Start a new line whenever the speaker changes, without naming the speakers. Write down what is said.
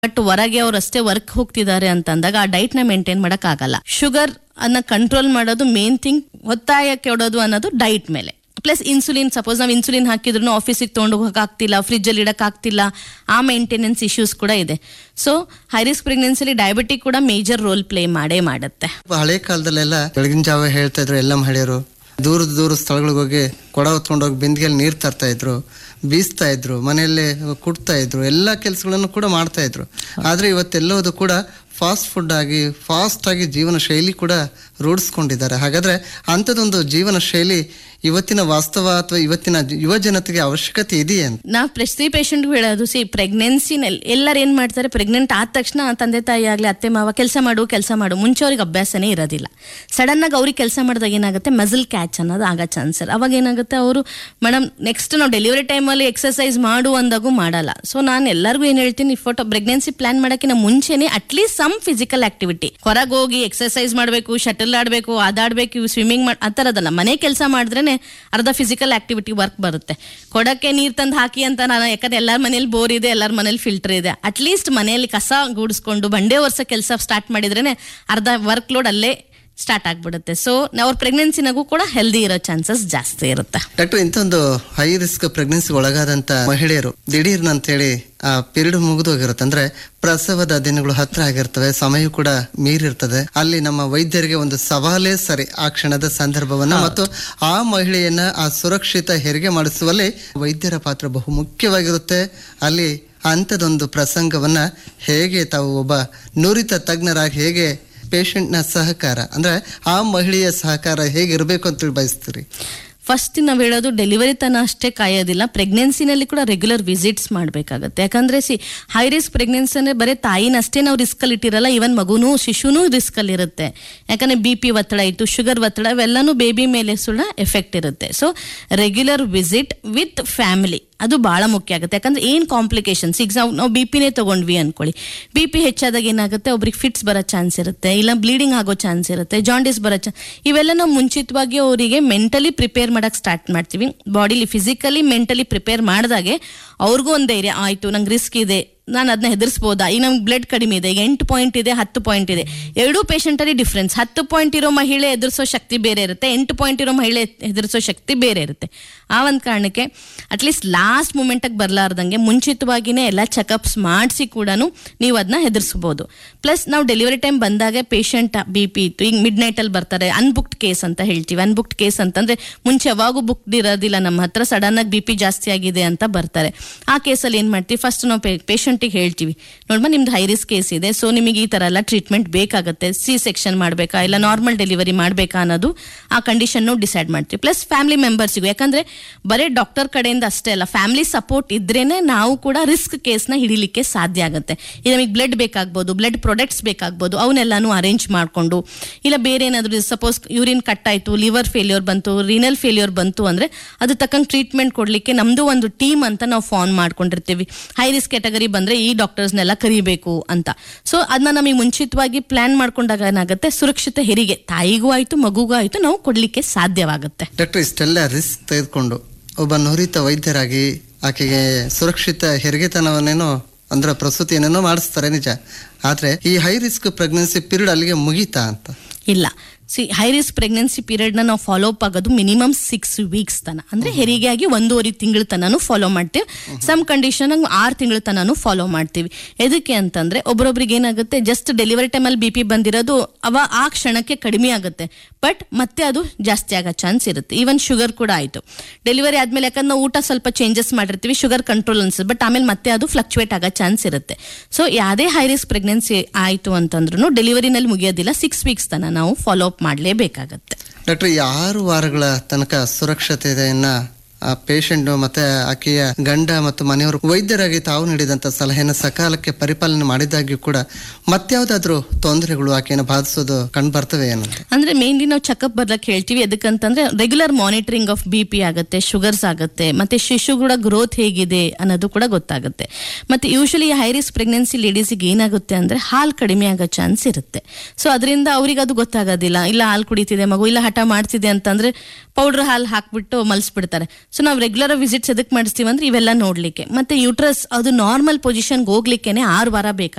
but ಹೊರಗೆ ಅವ್ರು ಅಷ್ಟೇ ವರ್ಕ್ ಹೋಗ್ತಿದ್ದಾರೆ ಅಂತ ಅಂದಾಗ ಆ ಡೈಟ್ ನ ಮೇಂಟೈನ್ ಮಾಡಕ್ ಆಗಲ್ಲ ಶುಗರ್ ಅನ್ನ ಕಂಟ್ರೋಲ್ ಮಾಡೋದು ಮೇನ್ ಥಿಂಗ್ ಒತ್ತಾಯ ಕೆಡೋದು ಅನ್ನೋದು ಡೈಟ್ ಮೇಲೆ ಪ್ಲಸ್ ಇನ್ಸುಲಿನ್ ಸಪೋಸ್ ನಾವು ಇನ್ಸುಲಿನ್ ಹಾಕಿದ್ರು ಆಫೀಸಿಗೆ ತೊಗೊಂಡು ಹೋಗಕ್ ಆಗ್ತಿಲ್ಲ ಫ್ರಿಜ್ ಅಲ್ಲಿ ಇಡಕ್ ಆಗ್ತಿಲ್ಲ ಆ ಮೇಂಟೆನೆನ್ಸ್ ಇಶ್ಯೂಸ್ ಕೂಡ ಇದೆ ಸೊ ಹೈ ರಿಸ್ಕ್ ಪ್ರೆಗ್ನೆನ್ಸಿಲಿ ಡಯಾಬಿಟಿಕ್ ಕೂಡ ಮೇಜರ್ ರೋಲ್ ಪ್ಲೇ ಮಾಡೇ ಮಾಡುತ್ತೆ
ಹಳೆ ಕಾಲದಲ್ಲೆಲ್ಲ ಬೆಳಗಿನ ಜಾವ ಹೇಳ್ತಾ ಇದ್ರು ಎಲ್ಲ ಮಹಿಳೆಯರು ದೂರ ದೂರ ಸ್ಥಳಗಳಿಗೆ ಹೋಗಿ ಕೊಡ ಹೊತ್ಕೊಂಡೋಗಿ ಬಿಂದಿಗೆಯಲ್ಲಿ ನೀರು ತರ್ತಾ ಇದ್ರು ಬೀಸ್ತಾ ಇದ್ರು ಮನೆಯಲ್ಲೇ ಕುಟ್ತಾ ಇದ್ರು ಎಲ್ಲ ಕೆಲಸಗಳನ್ನು ಕೂಡ ಮಾಡ್ತಾ ಇದ್ರು ಆದ್ರೆ ಇವತ್ತೆಲ್ಲವುದು ಕೂಡ ಫಾಸ್ಟ್ ಫುಡ್ ಆಗಿ ಫಾಸ್ಟ್ ಆಗಿ ಜೀವನ ಶೈಲಿ ಕೂಡ ರೂಢಿಸ್ಕೊಂಡಿದ್ದಾರೆ ಹಾಗಾದ್ರೆ ಅಂಥದ್ದೊಂದು ಜೀವನ ಶೈಲಿ ಇವತ್ತಿನ ವಾಸ್ತವ ಅಥವಾ ಇವತ್ತಿನ ಯುವ ಜನತೆಗೆ ಅವಶ್ಯಕತೆ ಇದೆಯೇ ಅಂತ
ನಾವು ಪ್ರತಿ ಪೇಷಂಟ್ಗೂ ಹೇಳೋದು ಸಿ ಪ್ರೆಗ್ನೆನ್ಸಿನಲ್ಲಿ ಎಲ್ಲರೂ ಏನು ಮಾಡ್ತಾರೆ ಪ್ರೆಗ್ನೆಂಟ್ ಆದ ತಕ್ಷಣ ತಂದೆ ತಾಯಿ ಆಗಲಿ ಅತ್ತೆ ಮಾವ ಕೆಲಸ ಮಾಡು ಕೆಲಸ ಮಾಡು ಮುಂಚೆ ಅವ್ರಿಗೆ ಅಭ್ಯಾಸನೇ ಇರೋದಿಲ್ಲ ಸಡನ್ನಾಗಿ ಅವ್ರಿಗೆ ಕೆಲಸ ಮಾಡಿದಾಗ ಏನಾಗುತ್ತೆ ಮಸಲ್ ಕ್ಯಾಚ್ ಅನ್ನೋದು ಆಗೋ ಚಾನ್ಸ್ ಅವಾಗ ಏನಾಗುತ್ತೆ ಅವರು ಮೇಡಮ್ ನೆಕ್ಸ್ಟ್ ನಾವು ಡೆಲಿವರಿ ಟೈಮಲ್ಲಿ ಎಕ್ಸಸೈಸ್ ಮಾಡು ಅಂದಾಗೂ ಮಾಡಲ್ಲ ಸೊ ನಾನು ಎಲ್ಲರಿಗೂ ಏನು ಹೇಳ್ತೀನಿ ಫೋಟೋ ಪ್ರೆಗ್ನೆನ್ಸಿ ಪ್ಲಾನ್ ಮಾಡೋಕ್ಕಿಂತ ಮುಂಚೆನೆ ಅಟ್ಲೀಸ್ಟ್ ಸಮ್ ಫಿಸಿಕಲ್ ಆಕ್ಟಿವಿಟಿ ಹೊರಗೆ ಹೋಗಿ ಎಕ್ಸಸೈಸ್ ಮಾಡಬೇಕು ಶಟಲ್ ಆಡಬೇಕು ಅದಾಡಬೇಕು ಸ್ವಿಮ್ಮಿಂಗ್ ಮಾಡಿ ಆ ಥರದಲ್ಲ ಮನೆ ಕೆಲಸ ಮಾಡಿದ್ರೇನೆ ಅರ್ಧ ಫಿಸಿಕಲ್ ಆಕ್ಟಿವಿಟಿ ವರ್ಕ್ ಬರುತ್ತೆ ಕೊಡಕ್ಕೆ ನೀರು ತಂದು ಹಾಕಿ ಅಂತ ನಾನು ಯಾಕಂದ್ರೆ ಎಲ್ಲರ ಮನೇಲಿ ಬೋರ್ ಇದೆ ಎಲ್ಲರ ಮನೇಲಿ ಫಿಲ್ಟರ್ ಇದೆ ಅಟ್ಲೀಸ್ಟ್ ಮನೆಯಲ್ಲಿ ಕಸ ಗೂಡಿಸ್ಕೊಂಡು ಬಂಡೆ ವರ್ಷ ಕೆಲಸ ಸ್ಟಾರ್ಟ್ ಮಾಡಿದ್ರೇನೆ ಅರ್ಧ ವರ್ಕ್ ಲೋಡ್ ಅಲ್ಲೇ ಸ್ಟಾರ್ಟ್ ಆಗ್ಬಿಡುತ್ತೆ ಸೊ ಅವ್ರ ಪ್ರೆಗ್ನೆನ್ಸಿನಾಗೂ ಕೂಡ ಹೆಲ್ದಿ ಇರೋ ಚಾನ್ಸಸ್ ಜಾಸ್ತಿ ಇರುತ್ತೆ
ಡಾಕ್ಟರ್ ಇಂಥೊಂದು ಹೈ ರಿಸ್ಕ್ ಪ್ರೆಗ್ನೆನ್ಸಿ ಒಳಗಾದಂತ ಮಹಿಳೆಯರು ದಿಢೀರ್ನ ಅಂತೇಳಿ ಆ ಪೀರಿಯಡ್ ಮುಗಿದೋಗಿರುತ್ತೆ ಅಂದ್ರೆ ಪ್ರಸವದ ದಿನಗಳು ಹತ್ರ ಆಗಿರ್ತವೆ ಸಮಯ ಕೂಡ ಮೀರಿರ್ತದೆ ಅಲ್ಲಿ ನಮ್ಮ ವೈದ್ಯರಿಗೆ ಒಂದು ಸವಾಲೇ ಸರಿ ಆ ಕ್ಷಣದ ಸಂದರ್ಭವನ್ನ ಮತ್ತು ಆ ಮಹಿಳೆಯನ್ನ ಆ ಸುರಕ್ಷಿತ ಹೆರಿಗೆ ಮಾಡಿಸುವಲ್ಲಿ ವೈದ್ಯರ ಪಾತ್ರ ಬಹು ಮುಖ್ಯವಾಗಿರುತ್ತೆ ಅಲ್ಲಿ ಅಂಥದೊಂದು ಪ್ರಸಂಗವನ್ನ ಹೇಗೆ ತಾವು ಒಬ್ಬ ನುರಿತ ತಜ್ಞರಾಗಿ ಹೇಗೆ ಪೇಷಂಟ್ನ ಸಹಕಾರ ಅಂದ್ರೆ ಆ ಮಹಿಳೆಯ ಸಹಕಾರ ಹೇಗಿರಬೇಕು ಅಂತ ಬಯಸ್ತೀರಿ
ಫಸ್ಟ್ ನಾವು ಹೇಳೋದು ಡೆಲಿವರಿ ತನ ಅಷ್ಟೇ ಕಾಯೋದಿಲ್ಲ ಪ್ರೆಗ್ನೆನ್ಸಿನಲ್ಲಿ ಕೂಡ ರೆಗ್ಯುಲರ್ ವಿಸಿಟ್ಸ್ ಮಾಡಬೇಕಾಗತ್ತೆ ಯಾಕಂದ್ರೆ ಸಿ ಹೈ ರಿಸ್ಕ್ ಪ್ರೆಗ್ನೆನ್ಸಿ ಅಂದ್ರೆ ಬರೀ ತಾಯಿನಷ್ಟೇ ನಾವು ರಿಸ್ಕಲ್ಲಿ ಇಟ್ಟಿರಲ್ಲ ಈವನ್ ಮಗುನೂ ಶಿಶುನೂ ರಿಸ್ಕಲ್ಲಿ ಇರುತ್ತೆ ಯಾಕಂದ್ರೆ ಬಿ ಪಿ ಒತ್ತಡ ಇತ್ತು ಶುಗರ್ ಒತ್ತಡ ಇವೆಲ್ಲನೂ ಬೇಬಿ ಮೇಲೆ ಸುಳ್ಳ ಎಫೆಕ್ಟ್ ಇರುತ್ತೆ so regular visit with family ಅದು ಬಹಳ ಮುಖ್ಯ ಆಗುತ್ತೆ ಯಾಕಂದ್ರೆ ಏನು ಕಾಂಪ್ಲಿಕೇಶನ್ಸ್ ಈಗ ನಾವು ನಾವು ಬಿ ಪಿನೇ ತಗೊಂಡ್ವಿ ಅನ್ಕೊಳ್ಳಿ ಬಿ ಪಿ ಹೆಚ್ಚಾದಾಗ ಏನಾಗುತ್ತೆ ಒಬ್ರಿಗೆ ಫಿಟ್ಸ್ ಬರೋ ಚಾನ್ಸ್ ಇರುತ್ತೆ ಇಲ್ಲ ಬ್ಲೀಡಿಂಗ್ ಆಗೋ ಚಾನ್ಸ್ ಇರುತ್ತೆ ಜಾಂಡಿಸ್ ಬರೋ ಚಾನ್ಸ್ ಇವೆಲ್ಲ ನಾವು ಮುಂಚಿತವಾಗಿ ಅವರಿಗೆ ಮೆಂಟಲಿ ಪ್ರಿಪೇರ್ ಮಾಡಕ್ಕೆ ಸ್ಟಾರ್ಟ್ ಮಾಡ್ತೀವಿ ಬಾಡಿಲಿ ಫಿಸಿಕಲಿ ಮೆಂಟಲಿ ಪ್ರಿಪೇರ್ ಮಾಡಿದಾಗೆ ಅವ್ರಿಗೂ ಒಂದು ಧೈರ್ಯ ಆಯಿತು ನಂಗೆ ರಿಸ್ಕ್ ಇದೆ ನಾನು ಅದನ್ನ ಹೆದರ್ಸ್ಬೋದಾ ಈಗ ನಮ್ಗೆ ಬ್ಲಡ್ ಕಡಿಮೆ ಇದೆ ಈಗ ಎಂಟು ಪಾಯಿಂಟ್ ಇದೆ ಹತ್ತು ಪಾಯಿಂಟ್ ಇದೆ ಎರಡೂ ಪೇಷಂಟಲ್ಲಿ ಡಿಫ್ರೆನ್ಸ್ ಹತ್ತು ಪಾಯಿಂಟ್ ಇರೋ ಮಹಿಳೆ ಎದುರಿಸೋ ಶಕ್ತಿ ಬೇರೆ ಇರುತ್ತೆ ಎಂಟು ಪಾಯಿಂಟ್ ಇರೋ ಮಹಿಳೆ ಎದುರಿಸೋ ಶಕ್ತಿ ಬೇರೆ ಇರುತ್ತೆ ಆ ಒಂದು ಕಾರಣಕ್ಕೆ ಅಟ್ಲೀಸ್ಟ್ ಲಾಸ್ಟ್ ಮೂಮೆಂಟಿಗೆ ಬರಲಾರ್ದಂಗೆ ಮುಂಚಿತವಾಗಿಯೇ ಎಲ್ಲ ಚೆಕಪ್ಸ್ ಮಾಡಿಸಿ ಕೂಡ ನೀವು ಅದನ್ನ ಹೆದರ್ಸ್ಬೋದು ಪ್ಲಸ್ ನಾವು ಡೆಲಿವರಿ ಟೈಮ್ ಬಂದಾಗ ಪೇಷಂಟ್ ಬಿ ಪಿ ಇತ್ತು ಈಗ ಮಿಡ್ ನೈಟಲ್ಲಿ ಬರ್ತಾರೆ ಅನ್ಬುಕ್ಡ್ ಕೇಸ್ ಅಂತ ಹೇಳ್ತೀವಿ ಅನ್ಬುಕ್ಡ್ ಕೇಸ್ ಅಂತಂದ್ರೆ ಮುಂಚೆ ಯಾವಾಗೂ ಬುಕ್ಡ್ ಇರೋದಿಲ್ಲ ನಮ್ಮ ಹತ್ರ ಸಡನ್ ಆಗಿ ಬಿ ಪಿ ಜಾಸ್ತಿ ಆಗಿದೆ ಅಂತ ಬರ್ತಾರೆ ಆ ಕೇಸಲ್ಲಿ ಏನು ಮಾಡ್ತೀವಿ ಫಸ್ಟ್ ನಾವು ಪೇಷಂಟಿಗೆ ಹೇಳ್ತೀವಿ ನೋಡ್ಮ ನಿಮ್ದು ಹೈ ರಿಸ್ಕ್ ಕೇಸ್ ಇದೆ ಸೊ ನಿಮಗೆ ಈ ಥರ ಎಲ್ಲ ಟ್ರೀಟ್ಮೆಂಟ್ ಬೇಕಾಗುತ್ತೆ ಸಿ ಸೆಕ್ಷನ್ ಮಾಡಬೇಕಾ ಇಲ್ಲ ನಾರ್ಮಲ್ ಡೆಲಿವರಿ ಮಾಡಬೇಕಾ ಅನ್ನೋದು ಆ ಕಂಡೀಷನ್ ಡಿಸೈಡ್ ಮಾಡ್ತೀವಿ ಪ್ಲಸ್ ಫ್ಯಾಮಿಲಿ ಮೆಂಬರ್ಸಿಗೂ ಯಾಕಂದ್ರೆ ಬರೀ ಡಾಕ್ಟರ್ ಕಡೆಯಿಂದ ಅಷ್ಟೇ ಅಲ್ಲ ಫ್ಯಾಮಿಲಿ ಸಪೋರ್ಟ್ ಇದ್ರೇನೆ ನಾವು ಕೂಡ ರಿಸ್ಕ್ ಕೇಸ್ನ ಹಿಡಿಲಿಕ್ಕೆ ಸಾಧ್ಯ ಆಗುತ್ತೆ ಈಗ ನಮಗೆ ಬ್ಲಡ್ ಬೇಕಾಗ್ಬೋದು ಬ್ಲಡ್ ಪ್ರಾಡಕ್ಟ್ಸ್ ಬೇಕಾಗ್ಬೋದು ಅವನ್ನೆಲ್ಲಾನು ಅರೇಂಜ್ ಮಾಡಿಕೊಂಡು ಇಲ್ಲ ಬೇರೆ ಏನಾದರೂ ಸಪೋಸ್ ಯೂರಿನ್ ಕಟ್ ಆಯಿತು ಲಿವರ್ ಫೇಲ್ಯೂರ್ ಬಂತು ರೀನಲ್ ಫೇಲ್ಯೂರ್ ಬಂತು ಅಂದರೆ ಅದು ತಕ್ಕಂಗೆ ಟ್ರೀಟ್ಮೆಂಟ್ ಕೊಡಲಿಕ್ಕೆ ನಮ್ಮದು ಒಂದು ಟೀಮ್ ಅಂತ ನಾವು ಫಾರ್ಮ್ ಮಾಡ್ಕೊಂಡಿರ್ತೀವಿ ಹೈ ರಿಸ್ಕ್ ಕ್ಯಾಟಗರಿ ಬಂದರೆ ಈ ಡಾಕ್ಟರ್ಸ್ನೆಲ್ಲ ಕರಿಬೇಕು ಅಂತ ಸೊ ಅದನ್ನ ನಮಗೆ ಮುಂಚಿತವಾಗಿ ಪ್ಲಾನ್ ಮಾಡ್ಕೊಂಡಾಗ ಏನಾಗುತ್ತೆ ಸುರಕ್ಷಿತ ಹೆರಿಗೆ ತಾಯಿಗೂ ಆಯಿತು ಮಗುಗೂ ಆಯಿತು ನಾವು ಕೊಡಲಿಕ್ಕೆ ಸಾಧ್ಯವಾಗುತ್ತೆ
ಡಾಕ್ಟರ್ ಇಷ್ಟೆಲ್ಲ ರಿಸ್ಕ್ ತೆಗೆದುಕೊಂಡು ಒಬ್ಬ ನುರಿತ ವೈದ್ಯರಾಗಿ ಆಕೆಗೆ ಸುರಕ್ಷಿತ ಹೆರಿಗೆತನವನ್ನೇನೋ ಅಂದ್ರೆ ಪ್ರಸೂತಿಯನ್ನೇನೋ ಮಾಡಿಸ್ತಾರೆ ನಿಜ ಆದ್ರೆ ಈ ಹೈ ರಿಸ್ಕ್ ಪ್ರೆಗ್ನೆನ್ಸಿ ಪೀರಿಯಡ್ ಅಲ್ಲಿಗೆ ಮುಗೀತಾ ಅಂತ
ಇಲ್ಲ ಸಿ ಹೈ ರಿಸ್ಕ್ ಪ್ರೆಗ್ನೆನ್ಸಿ ಪೀರಿಯಡ್ನ ನಾವು ಫಾಲೋ ಅಪ್ ಆಗೋದು ಮಿನಿಮಮ್ ಸಿಕ್ಸ್ ವೀಕ್ಸ್ ತನ ಅಂದ್ರೆ ಹೆರಿಗೆ ಆಗಿ ಒಂದೂವರೆ ತಿಂಗಳ ತನನು ಫಾಲೋ ಮಾಡ್ತೀವಿ ಸಮ್ ಕಂಡೀಷನ್ ಆರು ತಿಂಗಳ ತನನು ಫಾಲೋ ಮಾಡ್ತೀವಿ ಎದಕ್ಕೆ ಅಂತಂದ್ರೆ ಒಬ್ರೊಬ್ರಿಗೆ ಏನಾಗುತ್ತೆ ಜಸ್ಟ್ ಡೆಲಿವರಿ ಟೈಮಲ್ಲಿ ಬಿ ಪಿ ಬಂದಿರೋದು ಅವ ಆ ಕ್ಷಣಕ್ಕೆ ಕಡಿಮೆ ಆಗುತ್ತೆ ಬಟ್ ಮತ್ತೆ ಅದು ಜಾಸ್ತಿ ಆಗೋ ಚಾನ್ಸ್ ಇರುತ್ತೆ ಈವನ್ ಶುಗರ್ ಕೂಡ ಆಯಿತು ಡೆಲಿವರಿ ಆದ್ಮೇಲೆ ಯಾಕಂದ್ರೆ ನಾವು ಊಟ ಸ್ವಲ್ಪ ಚೇಂಜಸ್ ಮಾಡಿರ್ತೀವಿ ಶುಗರ್ ಕಂಟ್ರೋಲ್ ಅನ್ಸುತ್ತೆ ಬಟ್ ಆಮೇಲೆ ಮತ್ತೆ ಅದು ಫ್ಲಕ್ಚುಯೇಟ್ ಆಗೋ ಚಾನ್ಸ್ ಇರುತ್ತೆ ಸೊ ಯಾವುದೇ ಹೈ ರಿಸ್ಕ್ ಪ್ರೆಗ್ನೆನ್ಸಿ ಆಯಿತು ಅಂತಂದ್ರೂ ಡೆಲಿವರಿನಲ್ಲಿ ಮುಗಿಯೋದಿಲ್ಲ ಸಿಕ್ಸ್ ವೀಕ್ಸ್ ತನ ನಾವು ಫಾಲೋ ಅಪ್ ಮಾಡಲೇಬೇಕಾಗತ್ತೆ
ಡಾಕ್ಟರ್ ಈ ಆರು ವಾರಗಳ ತನಕ ಸುರಕ್ಷತೆಯನ್ನ ಆ ಪೇಷಂಟ್ ಮತ್ತೆ ಆಕೆಯ ಗಂಡ ಮತ್ತು ಮನೆಯವರು ವೈದ್ಯರಾಗಿ ತಾವು ನೀಡಿದಂತ ಸಲಹೆಯನ್ನು ಸಕಾಲಕ್ಕೆ ಪರಿಪಾಲನೆ ಮಾಡಿದಾಗ್ಯೂ ಕೂಡ ಮತ್ಯಾವುದಾದ್ರೂ ತೊಂದರೆಗಳು ಆಕೆಯನ್ನು ಬಾಧಿಸೋದು ಕಂಡು ಬರ್ತವೆ ಏನಂತ
ಅಂದ್ರೆ ಮೇನ್ಲಿ ನಾವು ಚೆಕಪ್ ಬರ್ಲಕ್ಕೆ ಹೇಳ್ತೀವಿ ಎದಕ್ಕಂತಂದ್ರೆ regular monitoring of B P ಆಗುತ್ತೆ ಶುಗರ್ಸ್ ಆಗುತ್ತೆ ಮತ್ತೆ ಶಿಶುಗಳ ಗ್ರೋತ್ ಹೇಗಿದೆ ಅನ್ನೋದು ಕೂಡ ಗೊತ್ತಾಗುತ್ತೆ ಮತ್ತೆ ಯೂಶಲಿ ಹೈ ರಿಸ್ಕ್ ಪ್ರೆಗ್ನೆನ್ಸಿ ಲೇಡೀಸಿಗೆ ಏನಾಗುತ್ತೆ ಅಂದ್ರೆ ಹಾಲು ಕಡಿಮೆ ಆಗೋ ಚಾನ್ಸ್ ಇರುತ್ತೆ ಸೊ ಅದರಿಂದ ಅವ್ರಿಗೆ ಅದು ಗೊತ್ತಾಗೋದಿಲ್ಲ ಇಲ್ಲ ಹಾಲು ಕುಡಿತಿದೆ ಮಗು ಇಲ್ಲ ಹಠ ಮಾಡ್ತಿದೆ ಅಂತಂದ್ರೆ ಪೌಡರ್ ಹಾಲು ಹಾಕ್ಬಿಟ್ಟು ಮಲ್ಸ್ಬಿಡ್ತಾರೆ ಸೊ ನಾವು ರೆಗ್ಯುಲರ್ ವಿಸಿಟ್ಸ್ ಎದಕ್ಕೆ ಮಾಡಿಸ್ತೀವಿ ಅಂದ್ರೆ ಇವೆಲ್ಲ ನೋಡ್ಲಿಕ್ಕೆ ಮತ್ತೆ ಯೂಟ್ರಸ್ ಅದು ನಾರ್ಮಲ್ ಪೊಸಿಷನ್ಗೆ ಹೋಗ್ಲಿಕ್ಕೆನೆ ಆರು ವಾರ ಬೇಕಾಗುತ್ತೆ